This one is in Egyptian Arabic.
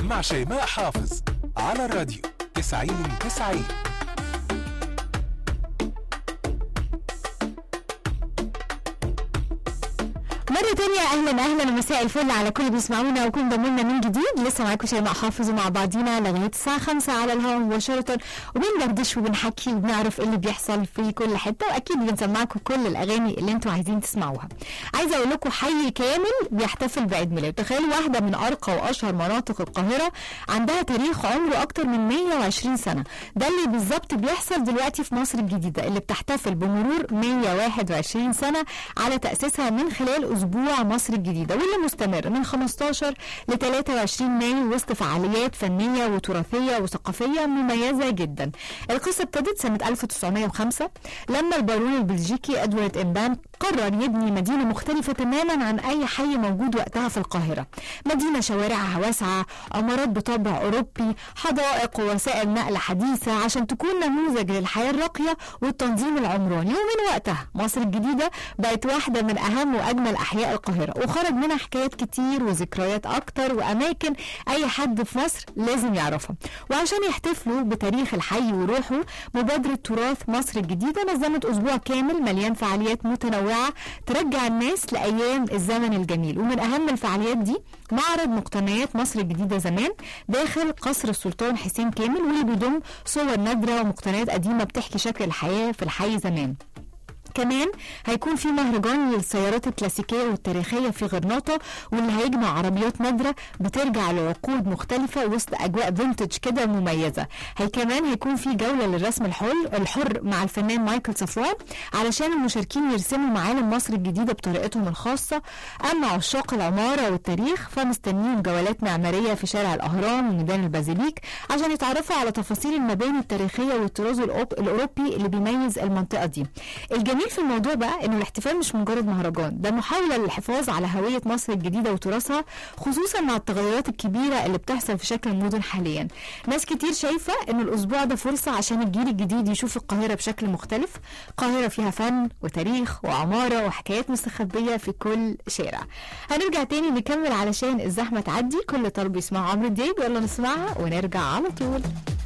مع شيماء حافظ على الراديو 90 90 مرة تانية أهلا أهلا ومساء الفل على كل اللي بيسمعونا وكل ضمنا من جديد لسه معاكم شيماء حافظ مع بعضينا لغاية الساعة 5 على الهواء مباشرة وبندردش وبنحكي وبنعرف ايه اللي بيحصل في كل حتة وأكيد بنسمعكم كل الأغاني اللي انتوا عايزين تسمعوها. عايزة أقول لكم حي كامل بيحتفل بعيد ميلاد، تخيلوا واحدة من أرقى وأشهر مناطق القاهرة عندها تاريخ عمره أكتر من 120 سنة، ده اللي بالظبط بيحصل دلوقتي في مصر الجديدة اللي بتحتفل بمرور 121 سنة على تأسيسها من خلال أسبوع مصر الجديدة واللي مستمر من 15 ل 23 مايو وسط فعاليات فنية وتراثية وثقافية مميزة جدا. القصة ابتدت سنة 1905 لما البارون البلجيكي ادوارد امبان قرر يبني مدينة مختلفة تماما عن أي حي موجود وقتها في القاهرة مدينة شوارعها واسعة عمارات بطابع أوروبي حدائق ووسائل نقل حديثة عشان تكون نموذج للحياة الراقية والتنظيم العمراني ومن وقتها مصر الجديدة بقت واحدة من أهم وأجمل أحياء القاهرة وخرج منها حكايات كتير وذكريات أكتر وأماكن أي حد في مصر لازم يعرفها وعشان يحتفلوا بتاريخ الحي وروحه مبادرة تراث مصر الجديدة نظمت أسبوع كامل مليان فعاليات متنوعة ترجع الناس لأيام الزمن الجميل ومن أهم الفعاليات دي معرض مقتنيات مصر الجديدة زمان داخل قصر السلطان حسين كامل واللي بيضم صور نادرة ومقتنيات قديمة بتحكي شكل الحياة في الحي زمان كمان هيكون في مهرجان للسيارات الكلاسيكيه والتاريخيه في غرناطه واللي هيجمع عربيات نادره بترجع لعقود مختلفه وسط اجواء فينتج كده مميزه هي كمان هيكون في جوله للرسم الحر الحر مع الفنان مايكل صفوان علشان المشاركين يرسموا معالم مصر الجديده بطريقتهم الخاصه اما عشاق العماره والتاريخ فمستنيين جولات معماريه في شارع الاهرام وميدان البازيليك عشان يتعرفوا على تفاصيل المباني التاريخيه والطراز الأوب- الاوروبي اللي بيميز المنطقه دي الجميل في الموضوع بقى انه الاحتفال مش مجرد مهرجان ده محاوله للحفاظ على هويه مصر الجديده وتراثها خصوصا مع التغيرات الكبيره اللي بتحصل في شكل المدن حاليا ناس كتير شايفه ان الاسبوع ده فرصه عشان الجيل الجديد يشوف القاهره بشكل مختلف قاهره فيها فن وتاريخ وعماره وحكايات مستخبيه في كل شارع هنرجع تاني نكمل علشان الزحمه تعدي كل طلب يسمعوا عمرو دياب يلا نسمعها ونرجع على طول